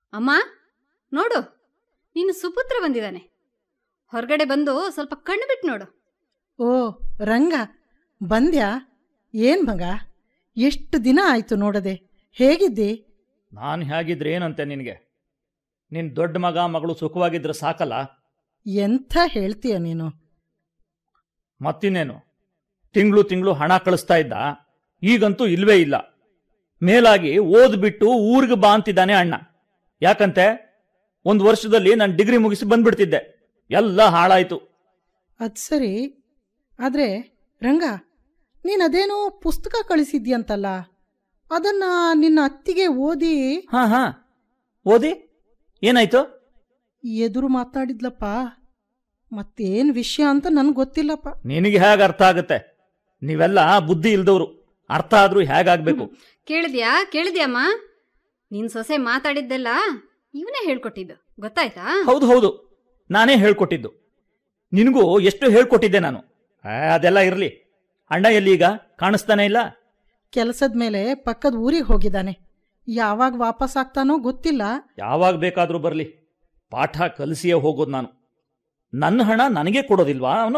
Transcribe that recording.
ಅಮ್ಮ ನೋಡು ನೀನು ಸುಪುತ್ರ ಬಂದಿದ್ದಾನೆ ಹೊರಗಡೆ ಬಂದು ಸ್ವಲ್ಪ ಕಣ್ಣು ಬಿಟ್ಟು ನೋಡು ಓ ರಂಗ ಬಂದ್ಯಾ ಏನ್ ಮಗ ಎಷ್ಟು ದಿನ ಆಯ್ತು ನೋಡದೆ ಹೇಗಿದ್ದಿ ನಾನು ಹೇಗಿದ್ರೆ ಏನಂತೆ ನಿನಗೆ ನಿನ್ನ ದೊಡ್ಡ ಮಗ ಮಗಳು ಸುಖವಾಗಿದ್ರೆ ಸಾಕಲ್ಲ ಎಂಥ ಹೇಳ್ತೀಯ ನೀನು ಮತ್ತಿನ್ನೇನು ತಿಂಗಳು ತಿಂಗಳು ಹಣ ಕಳಿಸ್ತಾ ಇದ್ದ ಈಗಂತೂ ಇಲ್ವೇ ಇಲ್ಲ ಮೇಲಾಗಿ ಓದ್ಬಿಟ್ಟು ಊರಿಗೆ ಬಾ ಅಂತಿದ್ದಾನೆ ಅಣ್ಣ ಯಾಕಂತೆ ಒಂದು ವರ್ಷದಲ್ಲಿ ನಾನು ಡಿಗ್ರಿ ಮುಗಿಸಿ ಬಂದ್ಬಿಡ್ತಿದ್ದೆ ಎಲ್ಲ ಹಾಳಾಯ್ತು ಅದ್ ಸರಿ ಆದ್ರೆ ರಂಗ ನೀನ್ ಅದೇನೋ ಪುಸ್ತಕ ಕಳಿಸಿದ್ಯಂತಲ್ಲ ಅದನ್ನ ನಿನ್ನ ಅತ್ತಿಗೆ ಓದಿ ಹಾ ಹಾ ಓದಿ ಏನಾಯ್ತು ಎದುರು ಮಾತಾಡಿದ್ಲಪ್ಪ ಮತ್ತೇನ್ ವಿಷಯ ಅಂತ ನನ್ಗೆ ಗೊತ್ತಿಲ್ಲಪ್ಪ ನಿನಗೆ ಹೇಗೆ ಅರ್ಥ ಆಗುತ್ತೆ ನೀವೆಲ್ಲ ಬುದ್ಧಿ ಇಲ್ದವ್ರು ಅರ್ಥ ಆದ್ರೂ ಹೇಗಾಗ್ಬೇಕು ಕೇಳಿದ್ಯಾ ಕೇಳಿದ್ಯಾಮ್ಮ ನಿನ್ ಸೊಸೆ ಮಾತಾಡಿದ್ದೆಲ್ಲ ಇವನೇ ಹೇಳ್ಕೊಟ್ಟಿದ್ದು ಗೊತ್ತಾಯ್ತಾ ಹೌದು ಹೌದು ನಾನೇ ಹೇಳ್ಕೊಟ್ಟಿದ್ದು ನಿನಗೂ ಎಷ್ಟು ಹೇಳ್ಕೊಟ್ಟಿದ್ದೆ ನಾನು ಆ, ಅದೆಲ್ಲ ಇರ್ಲಿ ಅಣ್ಣ ಎಲ್ಲಿ ಈಗ ಕಾಣಿಸ್ತಾನೆ ಇಲ್ಲ ಕೆಲಸದ ಮೇಲೆ ಪಕ್ಕದ ಊರಿಗೆ ಹೋಗಿದ್ದಾನೆ ಯಾವಾಗ ವಾಪಸ್ ಆಗ್ತಾನೋ ಗೊತ್ತಿಲ್ಲ ಯಾವಾಗ ಬೇಕಾದ್ರೂ ಬರಲಿ ಪಾಠ ಕಲಿಸಿಯೇ ಹೋಗೋದು ನಾನು ನನ್ನ ಹಣ ನನಗೆ ಕೊಡೋದಿಲ್ವಾ ಅವನು